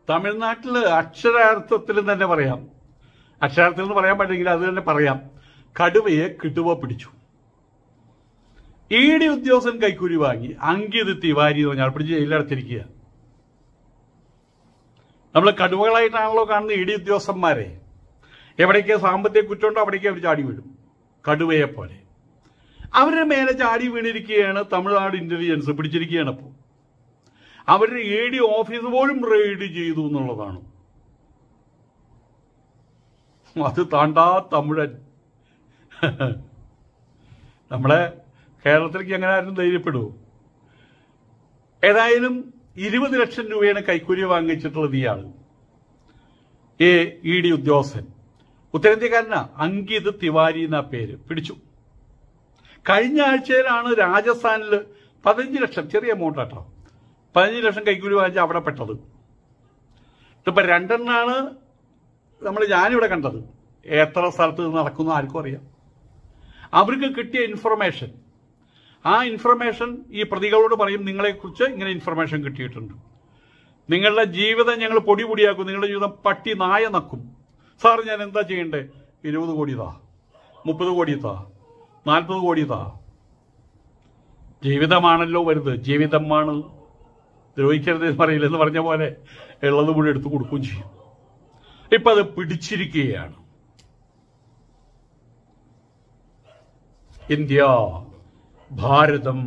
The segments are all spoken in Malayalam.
തമിഴ്നാട്ടില് അക്ഷരാർത്ഥത്തിൽ തന്നെ പറയാം അക്ഷരാർത്ഥത്തിൽ എന്ന് പറയാൻ പറ്റില്ലെങ്കിൽ അത് തന്നെ പറയാം കടുവയെ കിട്ടുവ പിടിച്ചു ഇ ഡി ഉദ്യോഗസ്ഥൻ കൈക്കൂലി വാങ്ങി അങ്കിത് തിവാരി എന്ന് പറഞ്ഞാൽ പിടിച്ച് ജയിലിലടച്ചിരിക്കുക നമ്മൾ കടുവകളായിട്ടാണല്ലോ കാണുന്ന ഇ ഡി ഉദ്യോഗസ്ഥന്മാരെ എവിടേക്ക് സാമ്പത്തിക കുറ്റമുണ്ടോ അവിടേക്ക് അവർ ചാടി വീഴും കടുവയെ പോലെ അവരുടെ മേലെ ചാടി വീണിരിക്കുകയാണ് തമിഴ്നാട് ഇന്റലിജൻസ് പിടിച്ചിരിക്കുകയാണ് അപ്പോൾ അവരുടെ എ ഡി ഓഫീസ് പോലും റെയ്ഡ് ചെയ്തു എന്നുള്ളതാണ് അത് താണ്ടാ തമിഴൻ നമ്മളെ കേരളത്തിലേക്ക് അങ്ങനെ ആരും ധൈര്യപ്പെടുമോ ഏതായാലും ഇരുപത് ലക്ഷം രൂപയാണ് കൈക്കൂലി വാങ്ങിച്ചിട്ടുള്ളത് ഇയാൾ ഏ ഇ ഡി ഉദ്യോഗസ്ഥൻ ഉത്തരേന്ത്യക്കാരനാ അങ്കിത് തിവാരി എന്ന പേര് പിടിച്ചു കഴിഞ്ഞ ആഴ്ചയിലാണ് രാജസ്ഥാനിൽ പതിനഞ്ച് ലക്ഷം ചെറിയ എമൗണ്ട് കേട്ടോ പതിനഞ്ച് ലക്ഷം കൈക്കൂലി വാങ്ങിച്ച് അവിടെ പെട്ടത് ഇപ്പൊ രണ്ടെണ്ണാണ് നമ്മൾ ഞാനിവിടെ കണ്ടത് എത്ര സ്ഥലത്ത് ഇത് നടക്കുന്നു ആർക്കും അറിയാം അവർക്ക് കിട്ടിയ ഇൻഫർമേഷൻ ആ ഇൻഫർമേഷൻ ഈ പ്രതികളോട് പറയും നിങ്ങളെക്കുറിച്ച് ഇങ്ങനെ ഇൻഫർമേഷൻ കിട്ടിയിട്ടുണ്ട് നിങ്ങളുടെ ജീവിതം ഞങ്ങൾ പൊടി പൊടിയാക്കും നിങ്ങളുടെ ജീവിതം പട്ടി നായ നക്കും സാർ ഞാൻ എന്താ ചെയ്യണ്ടേ ഇരുപത് കോടി താ മുപ്പത് കോടി താ നാൽപ്പത് കോടി താ ജീവിതമാണല്ലോ വലുത് ജീവിതമാണ് ദ്രോഹിക്കരുത് എന്ന് പറയില്ല എന്ന് പറഞ്ഞ പോലെ ഉള്ളത് മുഴുവൻ എടുത്ത് കൊടുക്കുകയും ചെയ്യും ഇപ്പൊ അത് പിടിച്ചിരിക്കുകയാണ് ഇന്ത്യ ഭാരതം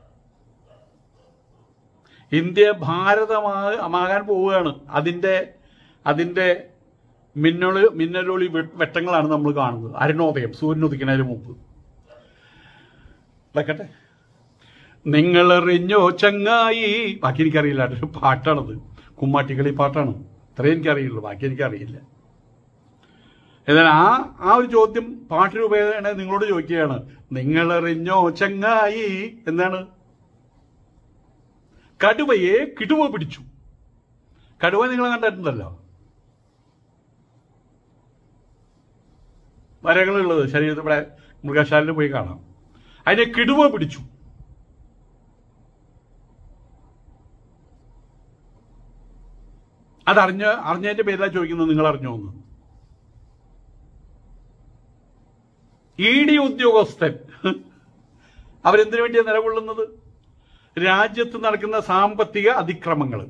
ഇന്ത്യ ഭാരതമാകാൻ പോവുകയാണ് അതിന്റെ അതിന്റെ മിന്നൊളി മിന്നലൊളി വെ- വെട്ടങ്ങളാണ് നമ്മൾ കാണുന്നത് അരുണോദയം സൂര്യൻ ഉദിക്കുന്നതിന് മുമ്പ് വെക്കട്ടെ നിങ്ങളെറിഞ്ഞോ ചങ്ങായി ബാക്കി എനിക്കറിയില്ല അതൊരു പാട്ടാണത് കുമ്മാട്ടിക്കളി പാട്ടാണ് ഇത്രയും എനിക്കറിയുള്ളൂ ബാക്കി എനിക്കറിയില്ല എന്നാൽ ആ ആ ഒരു ചോദ്യം പാട്ട് രൂപേണ നിങ്ങളോട് ചോദിക്കുകയാണ് നിങ്ങളെറിഞ്ഞോ ചങ്ങായി എന്താണ് കടുവയെ കിടുവ പിടിച്ചു കടുവ നിങ്ങൾ കണ്ടിട്ടുണ്ടല്ലോ വരകളുള്ളത് ശരീരത്തിൽ ഇവിടെ മൃഗശാലയിൽ പോയി കാണാം അതിനെ കിടുവ പിടിച്ചു അതറിഞ്ഞ അറിഞ്ഞതിന്റെ പേരിലാണ് ചോദിക്കുന്നത് നിങ്ങൾ അറിഞ്ഞോ എന്ന് ഇ ഡി ഉദ്യോഗസ്ഥൻ അവരെന്തിനു വേണ്ടിയാണ് നിലകൊള്ളുന്നത് രാജ്യത്ത് നടക്കുന്ന സാമ്പത്തിക അതിക്രമങ്ങൾ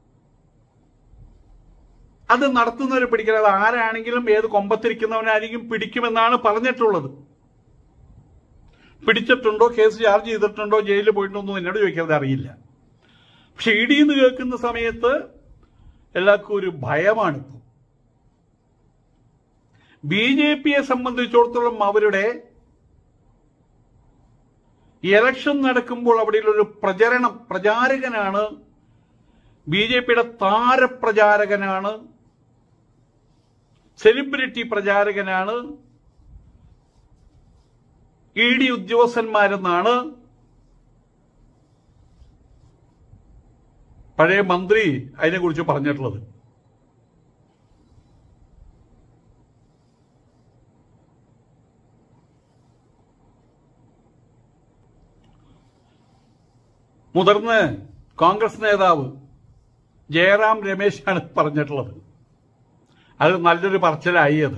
അത് നടത്തുന്നവരെ പിടിക്കണം അത് ആരാണെങ്കിലും ഏത് കൊമ്പത്തിരിക്കുന്നവനായിരിക്കും പിടിക്കുമെന്നാണ് പറഞ്ഞിട്ടുള്ളത് പിടിച്ചിട്ടുണ്ടോ കേസ് ചാർജ് ചെയ്തിട്ടുണ്ടോ ജയിലിൽ പോയിട്ടുണ്ടോ എന്ന് എന്നോട് ചോദിക്കാതെ അറിയില്ല പക്ഷെ ഇ ഡി എന്ന് കേൾക്കുന്ന സമയത്ത് എല്ലാവർക്കും ഒരു ഭയമാണിപ്പോൾ ബി ജെ പിയെ സംബന്ധിച്ചിടത്തോളം അവരുടെ ഇലക്ഷൻ നടക്കുമ്പോൾ അവിടെയുള്ളൊരു പ്രചരണം പ്രചാരകനാണ് ബി ജെ പിയുടെ താരപ്രചാരകനാണ് സെലിബ്രിറ്റി പ്രചാരകനാണ് ഇ ഡി ഉദ്യോഗസ്ഥന്മാരെന്നാണ് പഴയ മന്ത്രി അതിനെക്കുറിച്ച് പറഞ്ഞിട്ടുള്ളത് മുതിർന്ന കോൺഗ്രസ് നേതാവ് ജയറാം രമേശാണ് പറഞ്ഞിട്ടുള്ളത് അത് നല്ലൊരു പറച്ചിലായി അത്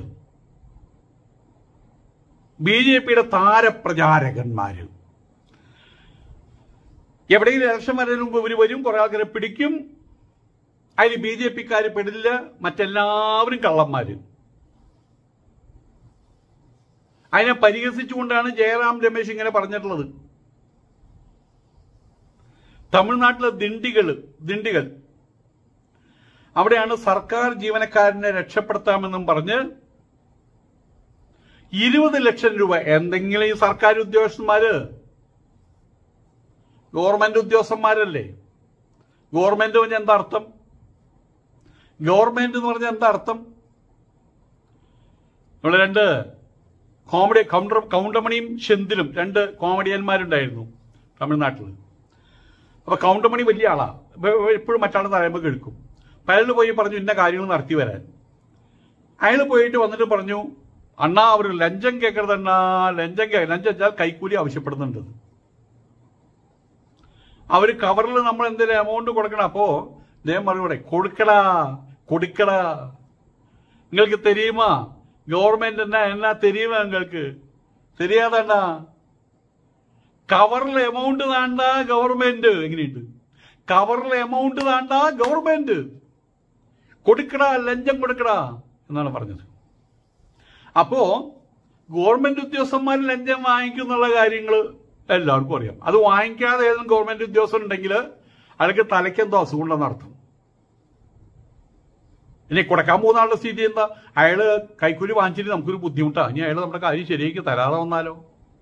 ബി ജെ പിയുടെ താരപ്രചാരകന്മാര് എവിടെയെങ്കിലും ഇലക്ഷൻ വരുന്നതിന് മുമ്പ് ഇവർ വരും കുറെ ആൾക്കാരെ പിടിക്കും അതിൽ ബി ജെ പിക്കാർ പെടില്ല മറ്റെല്ലാവരും കള്ളന്മാര് അതിനെ പരിഹസിച്ചുകൊണ്ടാണ് ജയറാം രമേശ് ഇങ്ങനെ പറഞ്ഞിട്ടുള്ളത് തമിഴ്നാട്ടിലെ ദിണ്ടികൾ ദിണ്ടികൾ അവിടെയാണ് സർക്കാർ ജീവനക്കാരനെ രക്ഷപ്പെടുത്താമെന്നും പറഞ്ഞ് ഇരുപത് ലക്ഷം രൂപ എന്തെങ്കിലും ഈ സർക്കാർ ഉദ്യോഗസ്ഥന്മാര് ഗവൺമെന്റ് ഉദ്യോഗസ്ഥന്മാരല്ലേ ഗവൺമെന്റ് പറഞ്ഞ എന്താ അർത്ഥം ഗവൺമെന്റ് എന്ന് പറഞ്ഞ എന്താ അർത്ഥം ഇവിടെ രണ്ട് കോമഡി കൗണ്ടർ കൗണ്ടമണിയും ഷെന്തിലും രണ്ട് കോമഡിയന്മാരുണ്ടായിരുന്നു തമിഴ്നാട്ടിൽ അപ്പൊ കൗണ്ടമണി വലിയ ആളാ എപ്പോഴും മറ്റാൾ തലയുമ്പോൾ കേൾക്കും അപ്പൊ അയാൾ പോയി പറഞ്ഞു ഇന്ന കാര്യങ്ങൾ നടത്തി വരാൻ അയാൾ പോയിട്ട് വന്നിട്ട് പറഞ്ഞു അണ്ണാ അവർ ലഞ്ചം കേൾക്കരുത് അണ്ണാ ലഞ്ചം കേ ലഞ്ചം വെച്ചാൽ കൈക്കൂലി ആവശ്യപ്പെടുന്നുണ്ട് അവർ കവറിൽ നമ്മൾ എന്തെങ്കിലും എമൗണ്ട് കൊടുക്കണം അപ്പോ ഇതേ മറുപടി കൊടുക്കടാ കൊടുക്കടാ നിങ്ങൾക്ക് തെരിയുമാ ഗവൺമെന്റ് എന്നാ എന്നാ തെരിയുമാ നിങ്ങൾക്ക് தெரியாதாண்டா കവറിൽ എമൗണ്ട് താണ്ട ഗവൺമെന്റ് എങ്ങനെയുണ്ട് കവറിൽ എമൗണ്ട് താണ്ട ഗവൺമെന്റ് കൊടുക്കടാ ലഞ്ചം കൊടുക്കടാ എന്നാണ് പറഞ്ഞത് അപ്പോ ഗവൺമെന്റ് ഉദ്യോഗസ്ഥന്മാർ ലഞ്ചം വാങ്ങിക്കും എന്നുള്ള കാര്യങ്ങൾ എല്ലാവർക്കും അറിയാം അത് വാങ്ങിക്കാതെ ഏതെങ്കിലും ഗവൺമെന്റ് ഉദ്യോഗസ്ഥൻ ഉണ്ടെങ്കിൽ അയാൾക്ക് തലയ്ക്കെന്തോ അസുഖം ഉണ്ടെന്ന് അർത്ഥം ഇനി കൊടുക്കാൻ പോകുന്ന ആളുടെ സ്ഥിതി എന്താ അയാള് കൈക്കൂലി വാങ്ങിച്ചിട്ട് നമുക്കൊരു ബുദ്ധിമുട്ടാണ് ഇനി അയാൾ നമ്മുടെ കാര്യം ശരിയാക്കി തരാതെ വന്നാലോ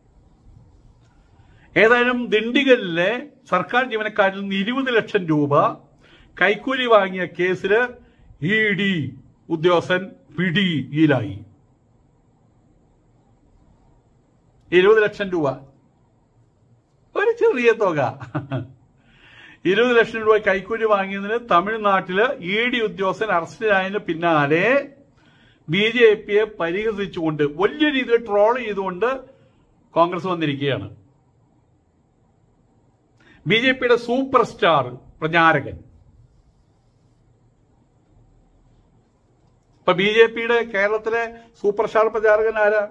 ഏതായാലും ദിണ്ടിഗലിലെ സർക്കാർ ജീവനക്കാരിൽ നിന്ന് ഇരുപത് ലക്ഷം രൂപ കൈക്കൂലി വാങ്ങിയ കേസിൽ ഇ ഡി ഉദ്യോഗസ്ഥൻ പിടിയിലായി ഇരുപത് ലക്ഷം രൂപ ഒരു ചെറിയ തുക ഇരുപത് ലക്ഷം രൂപ കൈക്കൂലി വാങ്ങിയതിന് തമിഴ്നാട്ടില് ഇ ഡി ഉദ്യോഗസ്ഥൻ അറസ്റ്റിലായതിന് പിന്നാലെ ബി ജെ പിയെ പരിഹസിച്ചുകൊണ്ട് വലിയ രീതിയിൽ ട്രോൾ ചെയ്തുകൊണ്ട് കോൺഗ്രസ് വന്നിരിക്കുകയാണ് ബി ജെ പിയുടെ സൂപ്പർ സ്റ്റാർ പ്രചാരകൻ ഇപ്പൊ ബി ജെ പിയുടെ കേരളത്തിലെ സൂപ്പർ സ്റ്റാർ പ്രചാരകൻ ആരാ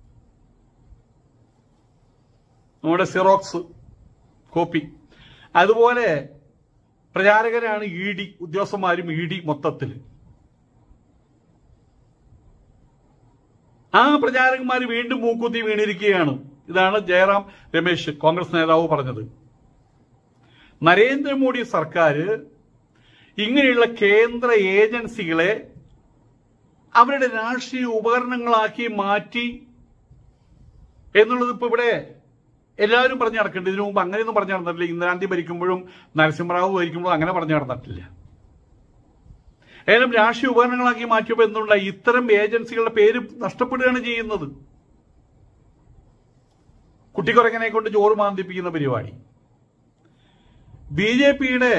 നമ്മുടെ സിറോക്സ് കോപ്പി അതുപോലെ പ്രചാരകരാണ് ഇ ഡി ഉദ്യോഗസ്ഥന്മാരും ഇ ഡി മൊത്തത്തിൽ ആ പ്രചാരകന്മാർ വീണ്ടും മൂക്കുത്തി വീണിരിക്കുകയാണ് ഇതാണ് ജയറാം രമേശ് കോൺഗ്രസ് നേതാവ് പറഞ്ഞത് നരേന്ദ്രമോദി സർക്കാർ ഇങ്ങനെയുള്ള കേന്ദ്ര ഏജൻസികളെ അവരുടെ രാഷ്ട്രീയ ഉപകരണങ്ങളാക്കി മാറ്റി എന്നുള്ളത് ഇപ്പൊ ഇവിടെ എല്ലാവരും പറഞ്ഞു നടക്കുന്നുണ്ട് ഇതിനു മുമ്പ് അങ്ങനെയൊന്നും പറഞ്ഞു നടന്നിട്ടില്ല ഇന്ദിരാഗാന്ധി ഭരിക്കുമ്പോഴും നരസിംഹറാവു ഭരിക്കുമ്പോഴും അങ്ങനെ പറഞ്ഞു നടന്നിട്ടില്ല ഏതായാലും രാഷ്ട്രീയ ഉപകരണങ്ങളാക്കി മാറ്റിയപ്പോൾ എന്നുള്ള ഇത്തരം ഏജൻസികളുടെ പേര് നഷ്ടപ്പെടുകയാണ് ചെയ്യുന്നത് കുട്ടിക്കുറങ്ങനെ കൊണ്ട് ചോറ് മാന്തിപ്പിക്കുന്ന പരിപാടി ബി ജെ പിയുടെ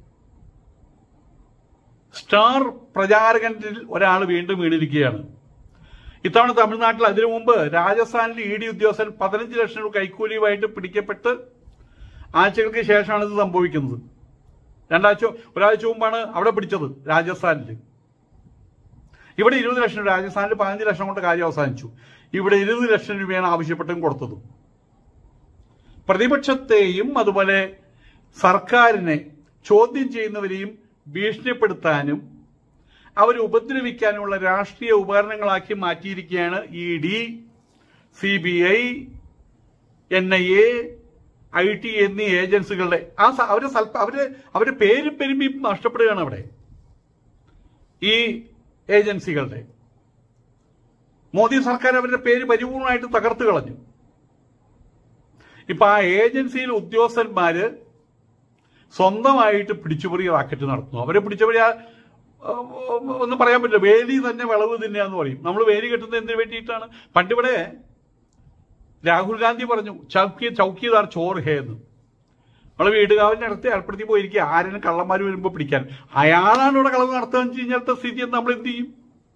സ്റ്റാർ പ്രചാരകനിൽ ഒരാൾ വീണ്ടും വീണിരിക്കുകയാണ് ഇത്തവണ തമിഴ്നാട്ടിൽ അതിനു മുമ്പ് രാജസ്ഥാനിൽ ഇ ഡി ഉദ്യോഗസ്ഥൻ പതിനഞ്ച് ലക്ഷം രൂപ കൈക്കൂലിയുമായിട്ട് പിടിക്കപ്പെട്ട് ആഴ്ചകൾക്ക് ശേഷമാണ് ഇത് സംഭവിക്കുന്നത് രണ്ടാഴ്ച ഒരാഴ്ച മുമ്പാണ് അവിടെ പിടിച്ചത് രാജസ്ഥാനിൽ ഇവിടെ ഇരുപത് ലക്ഷം രൂപ രാജസ്ഥാനിൽ പതിനഞ്ച് ലക്ഷം കൊണ്ട് കാര്യം അവസാനിച്ചു ഇവിടെ ഇരുപത് ലക്ഷം രൂപയാണ് ആവശ്യപ്പെട്ടും കൊടുത്തത് പ്രതിപക്ഷത്തെയും അതുപോലെ സർക്കാരിനെ ചോദ്യം ചെയ്യുന്നവരെയും ഭീഷണിപ്പെടുത്താനും അവരെ ഉപദ്രവിക്കാനുള്ള രാഷ്ട്രീയ ഉപകരണങ്ങളാക്കി മാറ്റിയിരിക്കുകയാണ് E D C B I N I A I T എന്നീ ഏജൻസികളുടെ ആ സ- അവരെ സൽപ്പ അവര് അവരുടെ പേരും പെരുമയും നഷ്ടപ്പെടുകയാണ് അവിടെ ഈ ഏജൻസികളുടെ മോദി സർക്കാർ അവരുടെ പേര് പരിപൂർണമായിട്ട് തകർത്ത് കളഞ്ഞു ഇപ്പൊ ആ ഏജൻസിയിൽ ഉദ്യോഗസ്ഥന്മാര് സ്വന്തമായിട്ട് പിടിച്ചുപറി റാക്കറ്റ് നടത്തുന്നു അവരെ പിടിച്ചുപറി ആ, ആ, ഒന്നും പറയാൻ പറ്റില്ല വേലി തന്നെ വിളവ് തന്നെയാന്ന് പറയും നമ്മൾ വേലി കെട്ടുന്നത് എന്തിനു വേണ്ടിയിട്ടാണ് പണ്ടിവിടെ രാഹുൽ ഗാന്ധി പറഞ്ഞു ചൗക്കി ചൗക്കിദാർ ചോർ ഹേ എന്ന് നമ്മൾ വീടുകാവലിനടുത്ത് ഏർപ്പെടുത്തി പോയിരിക്കുക ആരെങ്കിലും കള്ളന്മാർ വരുമ്പോൾ പിടിക്കാൻ അയാളാണ് ഇവിടെ കളവ് നടത്തുക കഴിഞ്ഞാലത്തെ സ്ഥിതി നമ്മൾ എന്ത് ചെയ്യും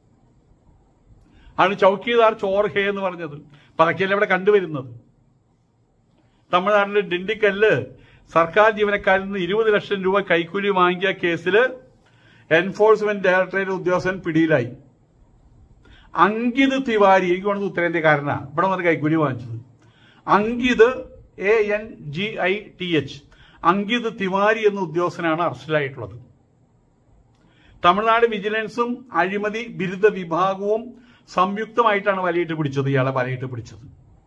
ആണ് ചൗക്കിദാർ ചോർ ഹേ എന്ന് പറഞ്ഞത് അപ്പൊ അതൊക്കെയല്ലേ ഇവിടെ കണ്ടുവരുന്നത് തമിഴ്നാട്ടിലെ ഡിണ്ടിക്കല്ല് സർക്കാർ ജീവനക്കാരിൽ നിന്ന് ഇരുപത് ലക്ഷം രൂപ കൈക്കൂലി വാങ്ങിയ കേസിൽ എൻഫോഴ്സ്മെന്റ് ഡയറക്ടറേറ്റ് ഉദ്യോഗസ്ഥൻ പിടിയിലായി അങ്കിത് തിവാരി എനിക്ക് വേണ്ടത് ഉത്തരേന്ത്യക്കാരനാണ് ഇവിടെ വന്ന് കൈക്കൂലി വാങ്ങിച്ചത് Ankit A N G I T H Ankit Tiwari എന്ന ഉദ്യോഗസ്ഥനാണ് അറസ്റ്റിലായിട്ടുള്ളത് തമിഴ്നാട് വിജിലൻസും അഴിമതി ബിരുദ വിഭാഗവും സംയുക്തമായിട്ടാണ് വലയിട്ട് പിടിച്ചത് ഇയാളെ വലയിട്ട് പിടിച്ചത്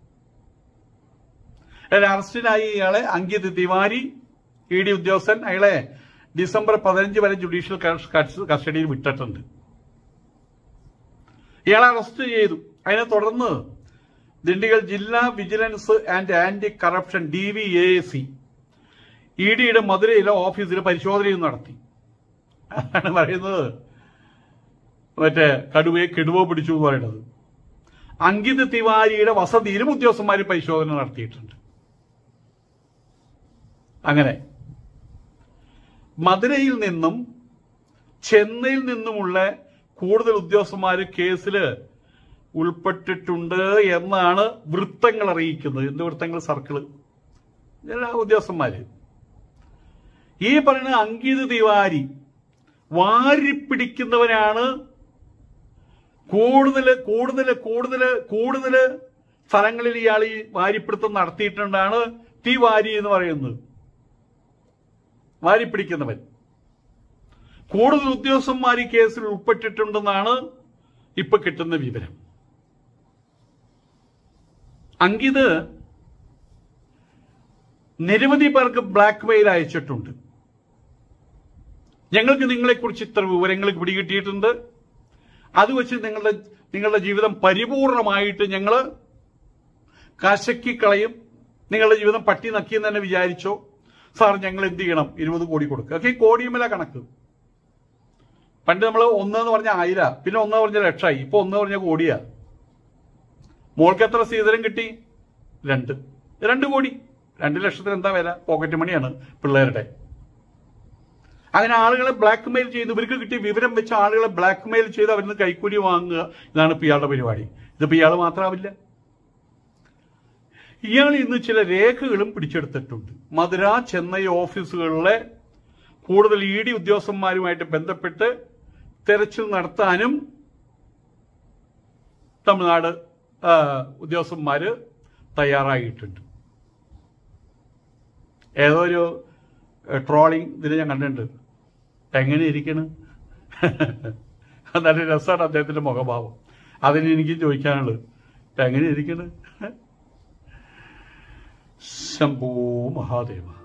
അയാൾ അറസ്റ്റിലായി ഇയാളെ അങ്കിത് തിവാരി ഇ ഡി ഉദ്യോഗസ്ഥൻ അയാളെ ഡിസംബർ പതിനഞ്ച് വരെ ജുഡീഷ്യൽ കസ്റ്റ- കസ്റ്റഡിയിൽ വിട്ടിട്ടുണ്ട് ഇയാളെ അറസ്റ്റ് ചെയ്തു അതിനെ തുടർന്ന് ദിണ്ടിഗൽ ജില്ലാ vigilance and anti corruption D V A C E ഡിയുടെ മധുരയിലെ ഓഫീസിൽ പരിശോധനയും നടത്തി അതാണ് പറയുന്നത് മറ്റേ കടുവയെ കെടുവോ പിടിച്ചു എന്ന് പറയുന്നത് അങ്കിത് തിവാരിയുടെ വസതിയിലും ഉദ്യോഗസ്ഥന്മാർ പരിശോധന നടത്തിയിട്ടുണ്ട് അങ്ങനെ മധുരയിൽ നിന്നും ചെന്നൈയിൽ നിന്നുമുള്ള കൂടുതൽ ഉദ്യോഗസ്ഥന്മാർ കേസിൽ ഉൾപ്പെട്ടിട്ടുണ്ട് എന്നാണ് വൃത്തങ്ങൾ അറിയിക്കുന്നത് എന്ത് വൃത്തങ്ങൾ സർക്കിള് എല്ലാ ഉദ്യോഗസ്ഥന്മാര് ഈ പറയുന്ന അങ്കിത് തിവാരി വാരിപ്പിടിക്കുന്നവനാണ് കൂടുതൽ കൂടുതൽ കൂടുതൽ കൂടുതൽ സ്ഥലങ്ങളിൽ ഇയാൾ ഈ വാരിപ്പിടുത്തം നടത്തിയിട്ടുണ്ടാണ് തിവാരി എന്ന് പറയുന്നത് വാരിപ്പിടിക്കുന്നവൻ കൂടുതൽ ഉദ്യോഗസ്ഥന്മാർ ഈ കേസിൽ ഉൾപ്പെട്ടിട്ടുണ്ടെന്നാണ് ഇപ്പൊ കിട്ടുന്ന വിവരം അങ്കിത് നിരവധി പേർക്ക് ബ്ലാക്ക് മെയിൽ അയച്ചിട്ടുണ്ട് ഞങ്ങൾക്ക് നിങ്ങളെക്കുറിച്ച് ഇത്ര വിവരങ്ങൾ പിടികിട്ടിയിട്ടുണ്ട് അത് വെച്ച് നിങ്ങളുടെ നിങ്ങളുടെ ജീവിതം പരിപൂർണമായിട്ട് ഞങ്ങൾ കശക്കി കളയും നിങ്ങളുടെ ജീവിതം പട്ടി നക്കിയെന്ന് തന്നെ വിചാരിച്ചോ സാർ ഞങ്ങൾ എന്ത് ചെയ്യണം ഇരുപത് കോടി കൊടുക്കുക ഒക്കെ ഈ കോടിയുമല കണക്ക് പണ്ട് നമ്മൾ ഒന്നെന്ന് പറഞ്ഞ ആയിര പിന്നെ ഒന്ന് പറഞ്ഞ ലക്ഷമായി ഇപ്പൊ ഒന്ന് പറഞ്ഞ കോടിയാ മോൾക്ക് എത്ര സീതരം കിട്ടി രണ്ട് രണ്ട് കോടി രണ്ട് ലക്ഷത്തിന് എന്താ വില പോക്കറ്റ് മണിയാണ് പിള്ളേരുടെ അങ്ങനെ ആളുകളെ ബ്ലാക്ക് മെയിൽ ചെയ്യുന്നു ഇവർക്ക് കിട്ടിയ വിവരം വെച്ച് ആളുകളെ ബ്ലാക്ക് മെയിൽ ചെയ്ത് അവരിൽ നിന്ന് കൈക്കൂലി വാങ്ങുക ഇതാണ് ഇപ്പൊ ഇയാളുടെ പരിപാടി ഇതിപ്പോ ഇയാൾ മാത്രമാവില്ല ഇയാൾ ഇന്ന് ചില രേഖകളും പിടിച്ചെടുത്തിട്ടുണ്ട് മധുര ചെന്നൈ ഓഫീസുകളിലെ കൂടുതൽ ഇ ഡി ഉദ്യോഗസ്ഥന്മാരുമായിട്ട് ബന്ധപ്പെട്ട് തെരച്ചിൽ നടത്താനും തമിഴ്നാട് ആ, ഉദ്യോഗസ്ഥന്മാര് തയ്യാറായിട്ടുണ്ട് ഏതോ ഒരു ട്രോളിങ് ഇതിൽ ഞാൻ കണ്ടിട്ടുണ്ട് എങ്ങനെ ഇരിക്കണ് നല്ല രസമാണ് അദ്ദേഹത്തിന്റെ മുഖഭാവം അതിന് എനിക്ക് ചോദിക്കാനുള്ളത് എങ്ങനെ ഇരിക്കണ് ശംഭോ മഹാദേവ